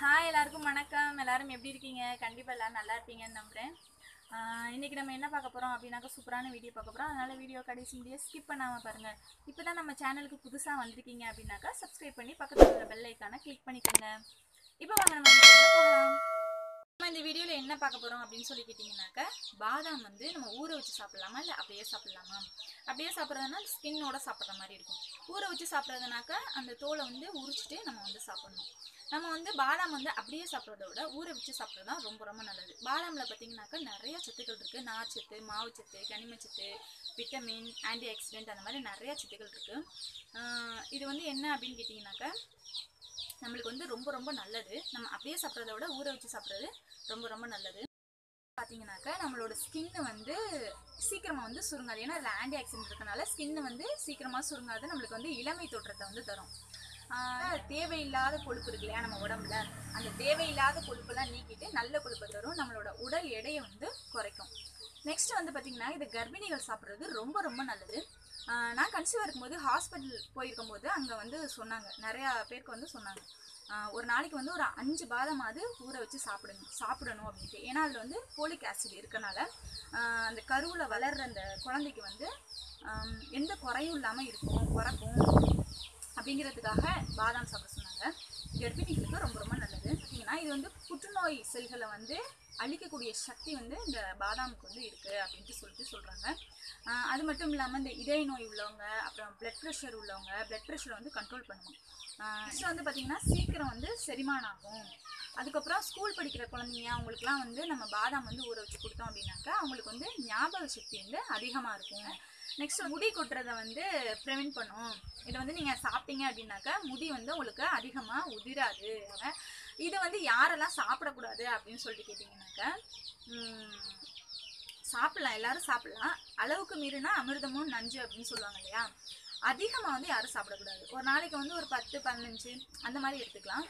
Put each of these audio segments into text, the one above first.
hi எல்லாருக்கும் வணக்கம் எல்லாரும் எப்படி இருக்கீங்க கண்டிப்பாக எல்லாரும் நல்லா இருப்பீங்கன்னு நம்புகிறேன் இன்றைக்கி நம்ம என்ன பார்க்க போகிறோம் அப்படின்னாக்கா சூப்பரான வீடியோ பார்க்க போகிறோம் அதனால் வீடியோ கடைசி முடிய ஸ்கிப் பண்ணாமல் பாருங்கள் இப்போ தான் நம்ம சேனலுக்கு புதுசாக வந்திருக்கீங்க அப்படின்னாக்கா சப்ஸ்கிரைப் பண்ணி பக்கத்தில் இருக்கிற பெல் ஐக்கானை கிளிக் பண்ணிக்கோங்க இப்போ வாங்க நம்ம வீடியோக்குள்ள போகலாம் நம்ம இந்த வீடியோவில் என்ன பார்க்க போகிறோம் அப்படின்னு சொல்லி கேட்டிங்கனாக்கா பாதாம் வந்து நம்ம ஊற வச்சு சாப்பிட்லாமா இல்லை அப்படியே சாப்பிட்லாமா அப்படியே சாப்பிட்றதுனா ஸ்கின்னோட சாப்பிட்ற மாதிரி இருக்கும் ஊற வச்சு சாப்பிட்றதுனாக்கா அந்த தோலை வந்து உரிச்சிட்டு நம்ம வந்து சாப்பிடணும் நம்ம வந்து பாதாம் வந்து அப்படியே சாப்பிட்றத விட ஊற வச்சு சாப்பிட்றது தான் ரொம்ப ரொம்ப நல்லது பாதாமில் பார்த்தீங்கன்னாக்கா நிறைய சத்துக்கள் இருக்குது நார்ச்சத்து மாவுச்சத்து கனிமச்சத்து விட்டமின் ஆன்டி ஆக்சிடென்ட் அந்த மாதிரி நிறைய சத்துக்கள் இருக்குது இது வந்து என்ன அப்படின்னு கேட்டிங்கனாக்கா நம்மளுக்கு வந்து ரொம்ப ரொம்ப நல்லது நம்ம அப்படியே சாப்பிட்றத விட ஊற வச்சு சாப்பிட்றது ரொம்ப ரொம்ப நல்லது பார்த்தீங்கன்னாக்கா நம்மளோட ஸ்கின்னு வந்து சீக்கிரமாக வந்து சுருங்காது ஏன்னா அதில் ஆன்டி ஆக்சிடென்ட் இருக்கனால ஸ்கின்னு வந்து சீக்கிரமாக சுருங்காது நம்மளுக்கு வந்து இளமை தோற்றத்தை வந்து தரும் ஆஹ் தேவையில்லாத கொழுப்பு இருக்கு இல்லையா நம்ம உடம்புல அந்த தேவையில்லாத கொழுப்பெல்லாம் நீக்கிட்டு நல்ல கொழுப்பை தரும் நம்மளோட உடல் எடையை வந்து குறைக்கும் நெக்ஸ்ட் வந்து பார்த்தீங்கன்னா இது கர்ப்பிணிகள் சாப்பிட்றது ரொம்ப ரொம்ப நல்லது ஆஹ் நான் கன்சீவாக இருக்கும்போது ஹாஸ்பிட்டல் போயிருக்கும்போது அங்கே வந்து சொன்னாங்க நிறையா பேருக்கு வந்து சொன்னாங்க ஆஹ் ஒரு நாளைக்கு வந்து ஒரு அஞ்சு பாதமாவது ஊற வச்சு சாப்பிடணும் சாப்பிடணும் அப்படின்ட்டு ஏன்னா அதில் வந்து போலிக் ஆசிட் இருக்கனால ஆஹ் அந்த கருவில் வளர்ற அந்த குழந்தைக்கு வந்து ஆம், எந்த குறையும் இல்லாமல் இருக்கும் பிறக்கும் அப்படிங்கிறதுக்காக பாதாம் சாப்பிட சொன்னாங்க கர்ப்பிணிகளுக்கு ரொம்ப ரொம்ப நல்லது பார்த்தீங்கன்னா இது வந்து புற்றுநோய் செல்களை வந்து அழிக்கக்கூடிய சக்தி வந்து இந்த பாதாமுக்கு வந்து இருக்குது அப்படின்ட்டு சொல்லிட்டு சொல்கிறாங்க அது மட்டும் இல்லாமல் இந்த இதய நோய் உள்ளவங்க அப்புறம் பிளட் ப்ரெஷர் உள்ளவங்க பிளட் ப்ரெஷரை வந்து கண்ட்ரோல் பண்ணுவோம் நெக்ஸ்ட் வந்து பார்த்திங்கன்னா சீக்கிரம் வந்து செரிமானம் ஆகும் அதுக்கப்புறம் ஸ்கூல் படிக்கிற குழந்தைங்க அவங்களுக்குலாம் வந்து நம்ம பாதாம் வந்து ஊற வச்சு கொடுத்தோம் அப்படின்னாக்கா அவங்களுக்கு வந்து ஞாபக சக்தி வந்து அதிகமாக இருக்கும் நெக்ஸ்ட் முடி கொட்டுறதை வந்து ப்ரிவென்ட் பண்ணும் இதை வந்து நீங்கள் சாப்பிட்டீங்க அப்படின்னாக்கா முடி வந்து உங்களுக்கு அதிகமாக உதிராது ஆக, இதை வந்து யாரெல்லாம் சாப்பிடக்கூடாது அப்படின்னு சொல்லிட்டு கேட்டிங்கனாக்கா உம், சாப்பிடலாம் எல்லாரும் சாப்பிடலாம் அளவுக்கு மீறினா அமிர்தமும் நஞ்சு அப்படின்னு சொல்லுவாங்க இல்லையா அதிகமாக வந்து யாரும் சாப்பிடக்கூடாது ஒரு நாளைக்கு வந்து ஒரு பத்து பதினஞ்சு அந்த மாதிரி எடுத்துக்கலாம்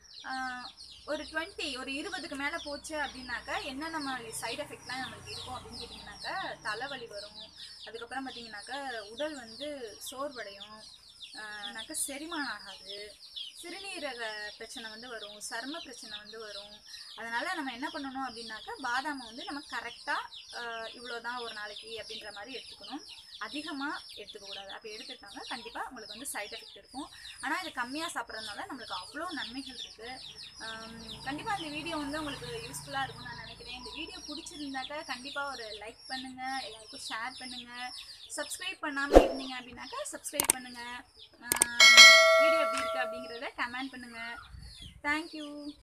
ஆஹ் ஒரு டுவெண்ட்டி ஒரு இருபதுக்கு மேலே போச்சு அப்படின்னாக்கா என்னென்ன மாதிரி சைடு எஃபெக்ட்லாம் நம்மளுக்கு இருக்கும் அப்படின்னு கேட்டிங்கனாக்கா தலைவலி வரும் அதுக்கப்புறம் பார்த்தீங்கன்னாக்கா உடல் வந்து சோர்வடையும் ஆஹ்னாக்கா செரிமானம் ஆகாது சிறுநீரக பிரச்சனை வந்து வரும் சர்ம பிரச்சனை வந்து வரும் அதனால் நம்ம என்ன பண்ணணும் அப்படின்னாக்கா பாதாமை வந்து நம்ம கரெக்டாக இவ்வளோ தான் ஒரு நாளைக்கு அப்படின்ற மாதிரி எடுத்துக்கணும் அதிகமாக எடுத்துக்கக்கூடாது அப்படி எடுத்துக்கிட்டாங்க கண்டிப்பாக உங்களுக்கு வந்து சைடு எஃபெக்ட் இருக்கும் ஆனால் இது கம்மியாக சாப்பிட்றதுனால நம்மளுக்கு அவ்வளோ நன்மைகள் இருக்குது கண்டிப்பாக இந்த வீடியோ வந்து உங்களுக்கு யூஸ்ஃபுல்லாக இருக்கும்னு நான் நினைக்கிறேன் இந்த வீடியோ பிடிச்சிருந்தாக்கா கண்டிப்பாக ஒரு லைக் பண்ணுங்கள் எல்லாருக்கும் ஷேர் பண்ணுங்கள் சப்ஸ்கிரைப் பண்ணாமல் இருந்தீங்க அப்படின்னாக்கா சப்ஸ்கிரைப் பண்ணுங்கள் வீடியோ எப்படி இருக்குது அப்படிங்கிறத கமெண்ட் பண்ணுங்கள் தேங்க்யூ